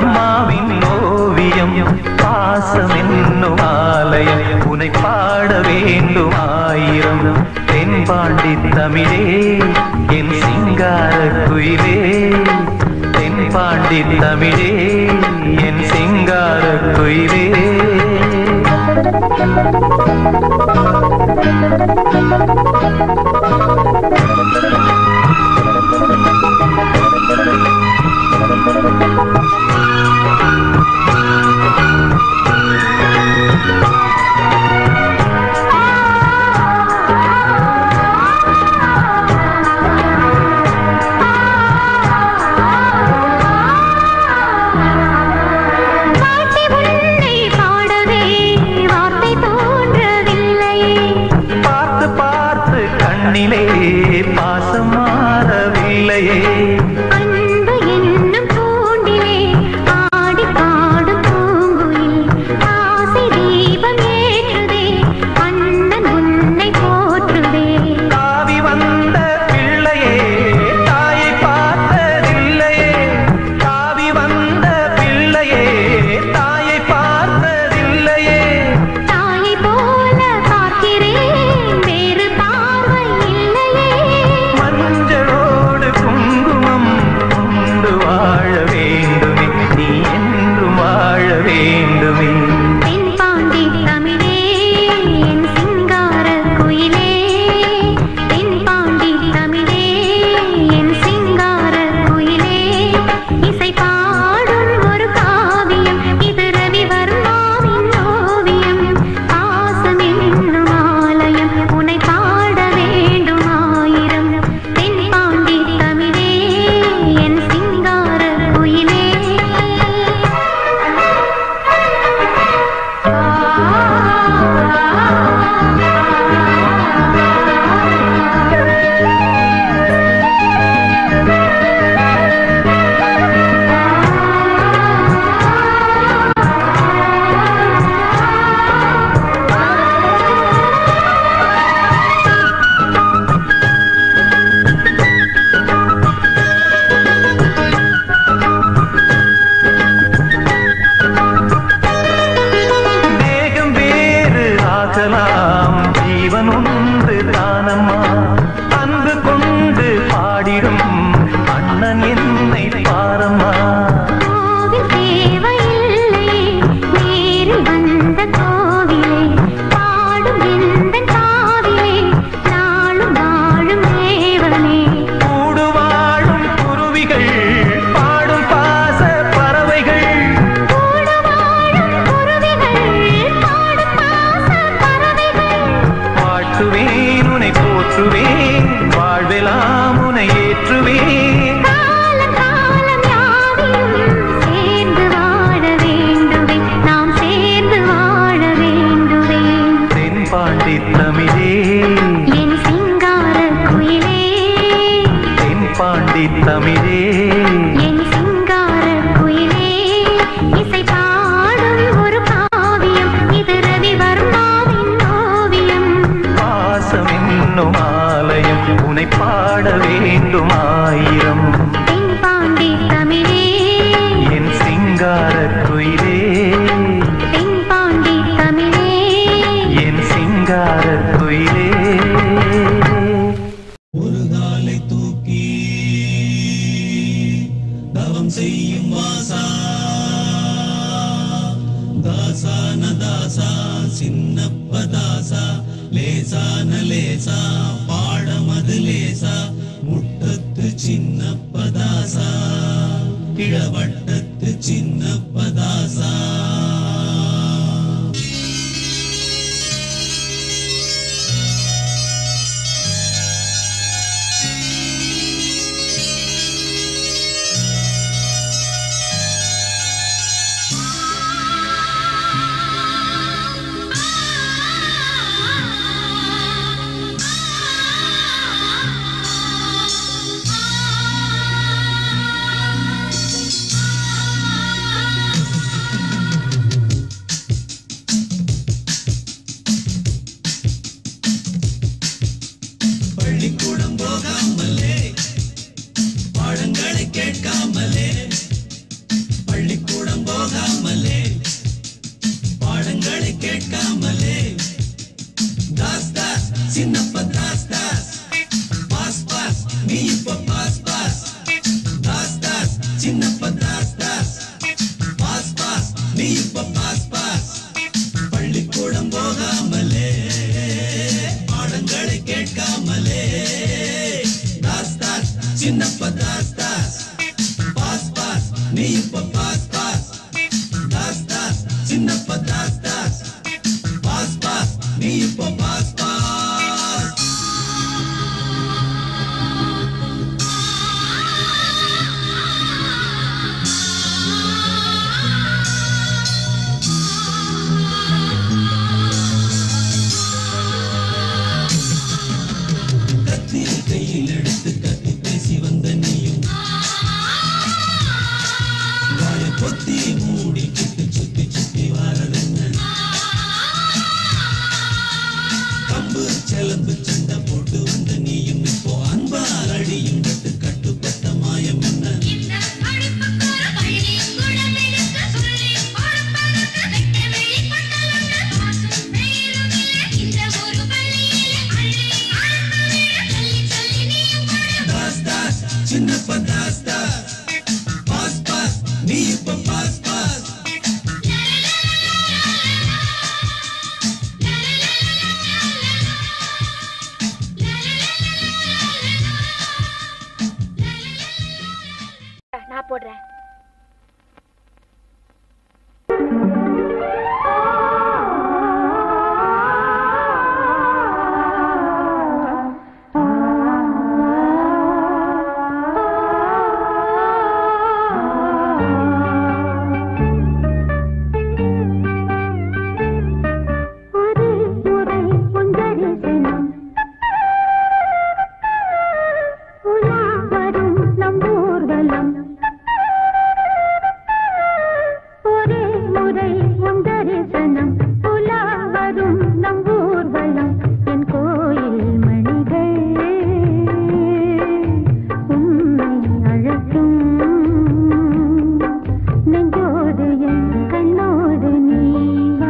அம்மாவின் ஓவியம் பாசம் என்னும் ஆலயம் உனை பாட வேண்டும் ஆயிரம் தென்பாண்டி தமிழே என் சிங்கார குயிலே தென்பாண்டி தமிழே என் சிங்கார குயிலே பாட்டி உன்னை பாடவே வார்த்தை தோன்றவில்லையே பார்த்து பார்த்து கண்ணிலே பாசம் மாறவில்லையே அன்பு என்னும் பூண்டிலே ஆடி பாடும் பூங்குயில் ஆசை தீபம் ஏற்றுதே அண்ணன் உன்னை போற்றுதே தாவி வந்த பிள்ளையே தாயை பார்த்ததில்லையே தாவி வந்த பிள்ளையே தாயை பார்த்ததில்லையே தாயை போல பார்க்கிறேன் வேறு பார்வை இல்லையே மஞ்சளோடு குங்குமம் கொண்டு வாழ வேண்டுமே நீ என்றும் வாழ வேண்டுமே தென்பாண்டி தமிழே என் சிங்கார குயிலே தென்பாண்டி தமிழே என் சிங்கார குயிலே இசை பாடும் ஒரு காவியம் இது ரவிவர்மாவின் ஓவியம் பாசம் என்னும் ஆலயம் உன்னை பாட வேண்டும் ஆயிரம் தென்பாண்டி தமிழே என் சிங்கார குயிலே தேகம் வேறு ஆகலாம் ஜீவன் ஒன்று தானம்மா அன்பு கொண்டு பாடிடும் அண்ணன் என்னை பாரம்மா கோவில் தேவையில்லை நேரில் வந்த கோவிலே பாடும் எந்தன் காவிலே நாளும் வாழும் தேவனே கூடு வாழும் குருவிகள் பாடும் பாச பறவைகள் கூட வாழும் குருவிகள் பாடும் பாச பறவைகள் வாழ்த்துவேன் உனை போற்றுவேன் வாழ்வெல்லாம் உனை ஏற்றுவேன் காலம் காலம் யாவையும் சேர்ந்து வாழ வேண்டுவே நாம் சேர்ந்து வாழ வேண்டுவே தென்பாண்டி தமிழே என் சிங்கார குயிலே தென்பாண்டி தமிழே என் சிங்கார குயிலே இசை பாடும் ஒரு காவியம் இது ரவிவர்மாவின் ஓவியம் பாசம் என்னும் ஆலயம் உனை பாட வேண்டும் ஆயிரம் தென்பாண்டி தமிழே என் சிங்கார குயிலே தென்பாண்டி தமிழே என் சிங்கார குயிலே ஒரு காலை தூக்கி தவம் செய்யும் வாசா தாசான தாசா சின்னப்ப தாசா லேசான லேசா பாடமது லேசா முட்டத்து சின்னப்ப தாசா கிழவட்டத்து சின்னப்ப தாசா ஆ பள்ளிக்கூடம் போகாமலே பாடங்களை கேட்காமலே தாஸ் தாஸ் சின்னப்ப தாஸ் தாஸ் பாஸ் பாஸ் நீ இப்ப pass pass Das Das Chinnappa Das Das pass pass நீ இப்ப பாஸ் பாஸ் பள்ளிக்கூடம் போகாமலே பாடங்களை கேட்காமலே தாஸ் தாஸ் சின்னப்ப தாஸ் தாஸ் பாஸ் பாஸ் நீ இப்ப pass pass Das Das Chinnappa Das Das pass pass நீ இப்ப பாஸ் பாஸ் கத்தியை கையில் எடுத்து கத்தி பேசி வந்த நீயும் வாய பொத்தி மூடி கிட்டு சுத்தி சுத்தி வாரதென்ன கம்பு செலம்பு சண்டை போட்டு வந்த நீயும் இப்போ அன்பால் அடியும் கட்டு கட்டுப்பட்ட மாயம் என்ன தாஸ் தாஸ் சின்னப்ப தாஸ் தாஸ் பாஸ் பாஸ் நீ இப்ப பாஸ் பாஸ் நான் போடுறேன் ஒரு முறை உந்தரிசனம் உலா வரும் நம் ஊர்வலம் ஒரே முறை உன் தரிசனம் உலா வரும் நம் ஊர்வலம் என் கோயில் மணிகள் உன்னை அழைக்கும் நெஞ்சோடு என் கண்ணோடு நீ வா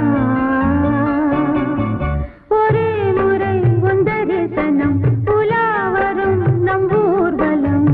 ஒரே முறை உன் தரிசனம் உலா வரும் நம் ஊர்வலம்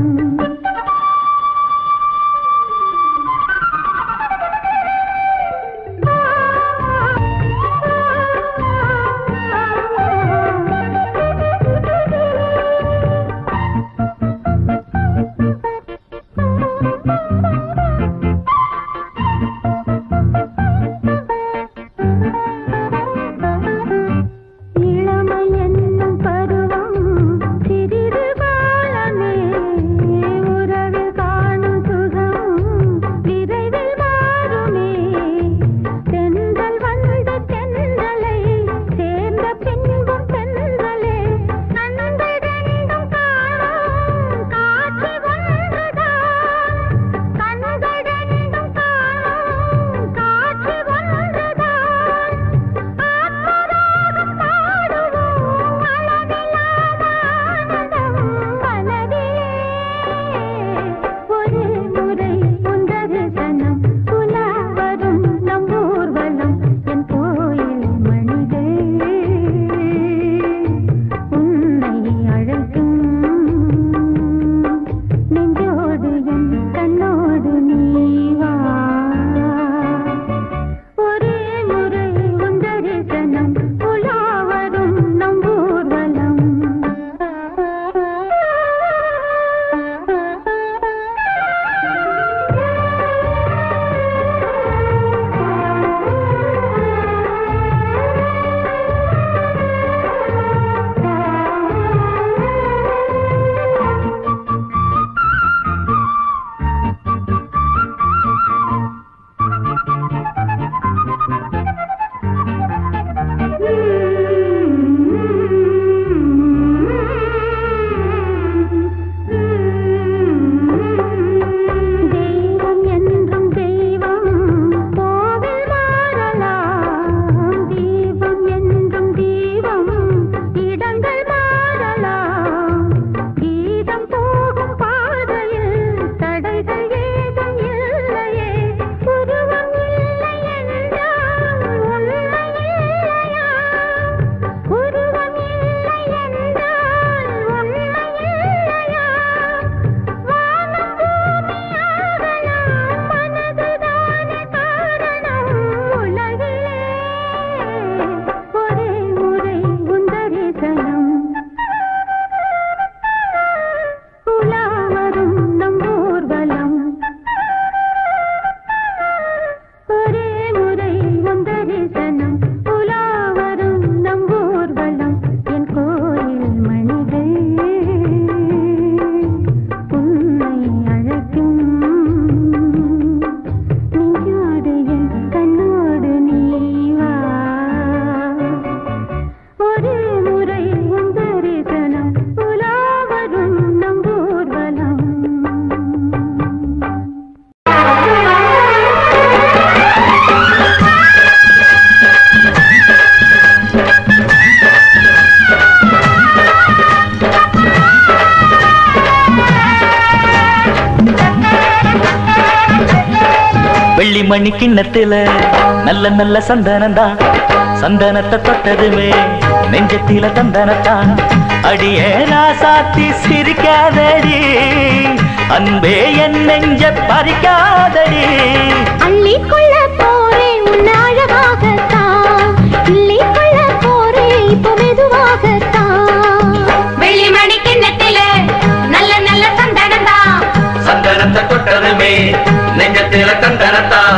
வெள்ளி மணி கிண்ணத்துல நல்ல நல்ல சந்தனம்தான் சந்தனத்தை தொட்டதுமே நெஞ்சத்தில தந்தனத்தான் அடியே நான் சாத்தி சிரிக்காதடி அன்பே என் நெஞ்ச பறிக்காதடி அள்ளிக்கொள்ள போறேன் உன்னை அழகாகத்தான் கிள்ளிக்கொள்ள போறேன் இப்போ மெதுவாகத்தான் வெள்ளி மணி கிண்ணத்தில நல்ல நல்ல சந்தனம் தான் சந்தனத்தை தொட்டதுமே நெஞ்சத்தில தந்தனத்தான்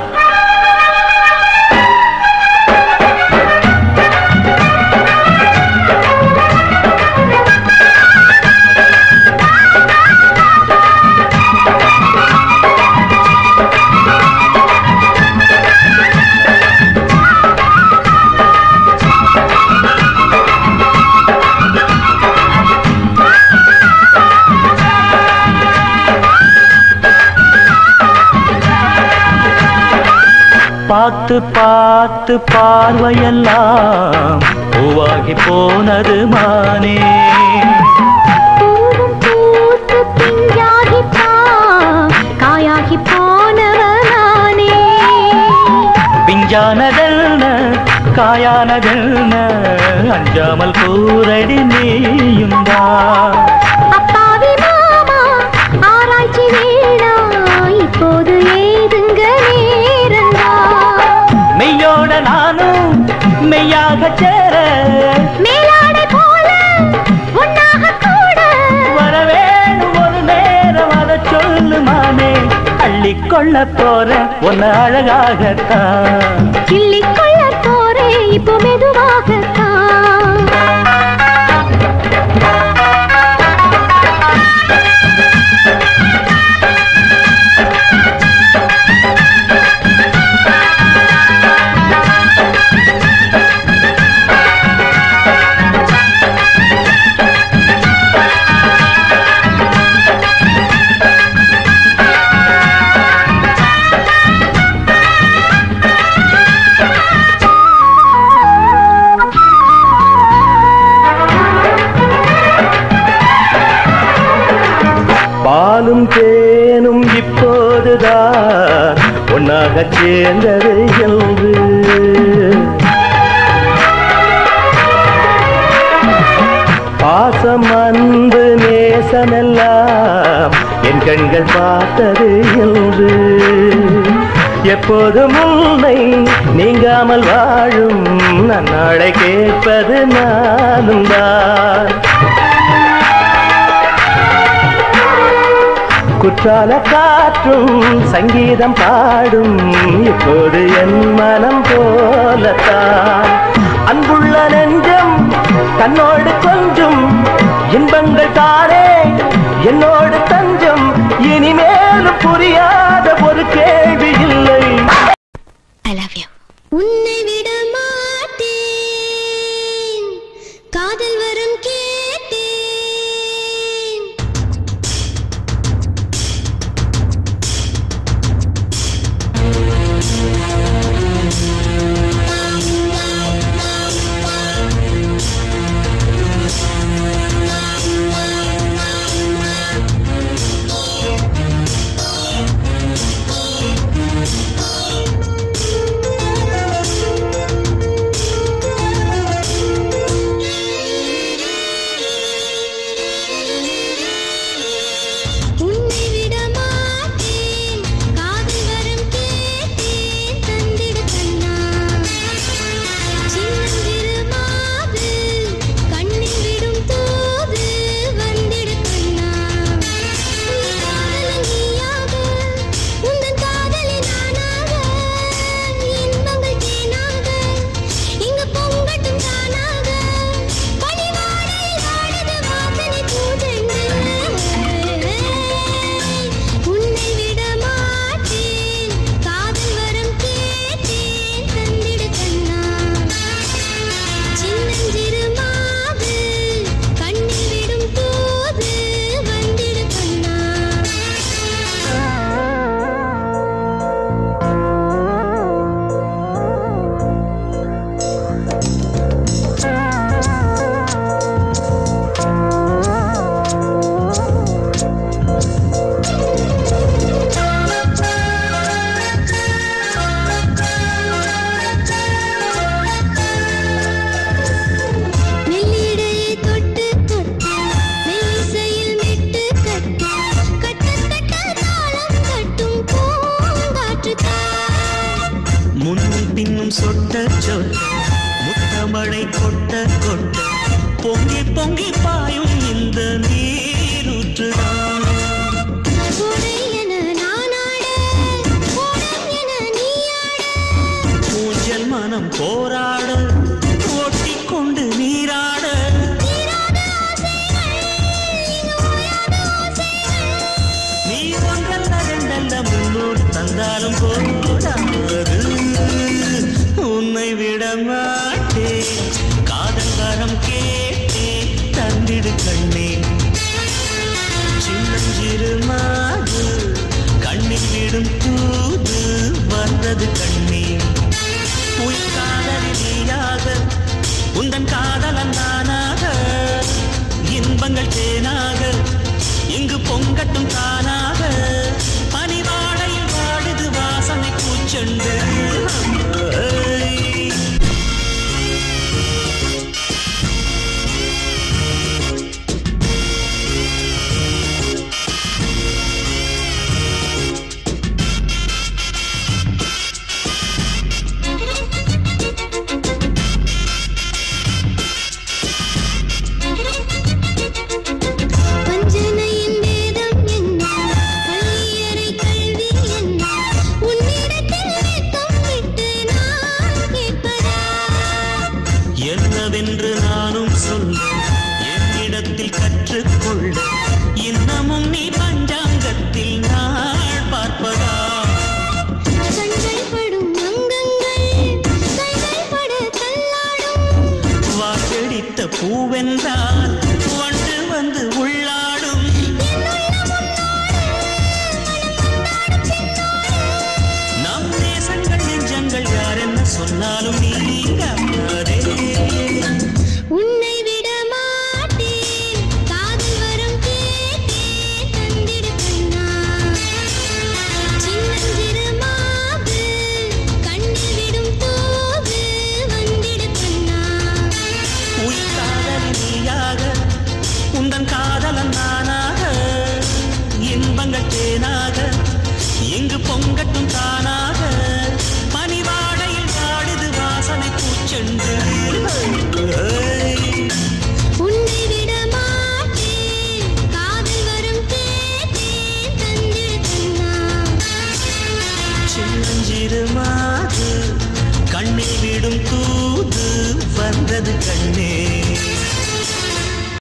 பார்த்து பார்த்து பார்வையெல்லாம் பூவாகி போனது மானே பூவும் பூத்து பிஞ்சாகித்தான் காயாகி போனவனானே பிஞ்சானதென்ன காயானதென்ன அஞ்சாமல் கூரடி நீயும் தான் அப்பாவி மாமா ஆராய்ச்சி வேணா இப்போது ஏதுங்க நேரந்தா மெய்யோட நானும் மெய்யாக சேர மேலாடை போல ஒன்னாக கூட வரவேணும் ஒரு நேரம் அதை சொல்லுமானே அள்ளிக்கொள்ள போற உன்னை அழகாகத்தான் கிள்ளிக்கொள்ள போறேன் இப்போ மெதுவாகத்தான் பாலும் தேனும் இப்போதுதான் ஒன்னாக சேர்ந்தது என்று பாசம் அன்பு நேசமெல்லாம் என் கண்கள் பார்த்தது என்று எப்போதும் உன்னை நீங்காமல் வாழும் நன்னாளை கேட்பது நானும் தான் குற்றால காற்றும் சங்கீதம் பாடும் இப்போது என் மனம் போலத்தான் அன்புள்ள நெஞ்சம் தன்னோடு கொஞ்சம் இன்பங்கள் தானே என்னோடு தஞ்சம் இனிமேலும் புரியாத ஒரு கேள்வி இல்லை ஐ லவ் யூ உன்னை விட மாட்டேன் காதல் வரம் கேட்டேன் முன்னும் பின்னும் சொட்ட சொட்ட முத்தமழை கொட்ட கொட்ட பொங்கி பொங்கி பாயும் இந்த நீரூற்றுதான் கோடை என நானாட கோடம் என நீயாட ஊஞ்சல் மனம் போராட ஓட்டிக் கொண்டு நீராட தீராத ஆசைகள் இங்கு ஓயாத ஓசைகள் நீ ஒன்றல்ல ரெண்டல்ல முன்னூறு தந்தாலும் போடாது உன்னை விட மாட்டேன் காதல் வரம் கேட்டே தந்திடு கண்ணே சின்னஞ்சிறு மாது கண்ணில் விடும் தூது வந்தது கண்ணே உயிர்காதலில் நீயாக உந்தன் காதலன் நானாக இன்பங்கள் தேனாக இங்கு பொங்கட்டும் தானாக பனிவாடையில் வாடுது வாசனை பூச்செண்டு வஞ்சனையின் வேதம் என்ன பள்ளியறை கல்வி என்ன உன்னிடத்தில் வெட்கம் விட்டு நான் கேட்பதா என்னவென்று நானும் சொல்ல என்னிடத்தில் கற்றுக்கொள்ள இன்னமும் நீ பஞ்சாங்கத்தில் நாள் பார்ப்பதா கண்கள் படும் அங்கங்கள் கைகள் பட தள்ளாடும் வாக்கெடித்த பூவென்றால் வண்டு வந்து உள்ளாடும் நம் தேசங்கள் நெஞ்சங்கள் யார் என்ன சொன்னாலும் நீங்காதே உன்னை விட மாட்டேன் காதல் வரம் கேட்டேன் தந்திடு கண்ணா சின்னஞ்சிறு மாவு கண்ணில் விடும் தூவு வந்திடு கண்ணா உயிர் காதலி நீயாக உந்தன் காதலன் நானாக இன்பங்கள் தேனாக இங்கு பொங்கட்டும் தானாக